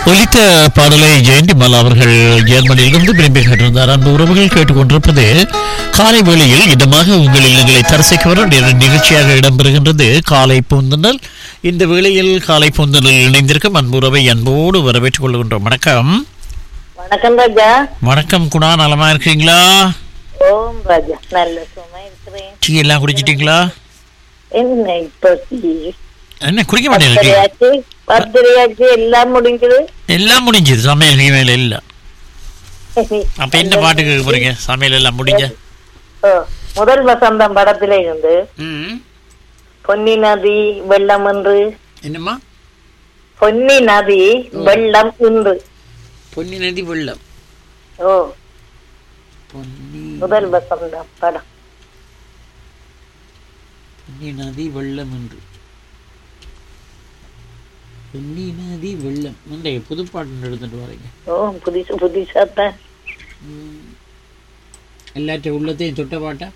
ஒலித்த பாடலை ஜெயந்திமால் அவர்கள் ஜெர்மனியிலிருந்து விரும்பி கேட்டிருந்தார் அன்பு உறவுகள் கேட்டுக்கொண்டிருப்பது காலை வேளையில் இதமாக உங்கள் இல்லங்களை தரிசிக்க வரும் நிக- நிகழ்ச்சியாக இடம்பெறுகின்றது காலை பூந்தனல் இந்த வேளையில் காலை பூந்தனல் இணைந்திருக்கும் அன்பு உறவை அன்போடு வரவேற்றுக் கொள்கின்றோம் வணக்கம் வணக்கம் ராஜா வணக்கம் குணா நலமா இருக்கீங்களா ஓம் ராஜா நல்ல சும்மா இருக்கிறேன் டீ எல்லாம் குடிச்சிட்டீங்களா என்ன இப்போ என்ன குடிக்க மாட்டேங்க பத்திரையாச்சு பத்திரையாச்சு எல்லாம் முடிஞ்சது எல்லாம் முடிஞ்சது சமையல் கிமையல் எல்லாம் அப்ப என்ன பாட்டு கேட்க போறீங்க சமையல் எல்லாம் முடிஞ்ச ஓ, முதல் வசந்தம் படத்திலே இருந்து ம். பொன்னி நதி வெள்ளம் என்று என்னம்மா பொன்னி நதி வெள்ளம் இன்று பொன்னி நதி வெள்ளம் ஓ பொன்னி முதல் வசந்தம் படம் பொன்னி நதி வெள்ளம் என்று பொன்னி நதி வெள்ளம் இந்த புதுப்பாட்டு எடுத்துட்டு வரீங்க ஓ புதுசு புதுசாத்தான் எல்லாற்ற உள்ளத்தையும் தொட்ட பாட்டா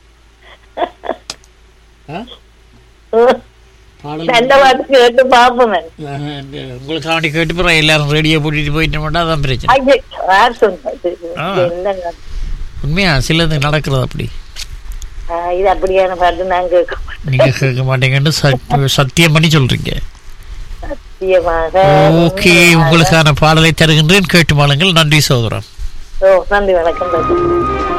ஆ? ஓ, பாடல் நல்ல பாட்டு கேட்டு பார்ப்போம் ஆஹ், இந்த உங்களுக்கு அவனை கேட்டு போகிறோம் எல்லாரும் ரேடியோ போட்டுட்டு போயிட்டு மாட்டா அதான் பிரச்சனை ஐயே, யார் சொன்னது ஆ. என்னங்க உண்மையா சிலது நடக்கிறது அப்படி ஆ, இது அப்படியான பாட்டு நான் கேட்க மாட்டேன் நீங்க கேட்க மாட்டீங்கன்னு சத்- சத்தியம் பண்ணி சொல்றீங்க சத்தியமாக ஓகே உங்களுக்கான பாடலை தருகின்றேன் கேட்டு மாளுங்கள் நன்றி சோதரம் ஓ நன்றி வணக்கம் ராஜா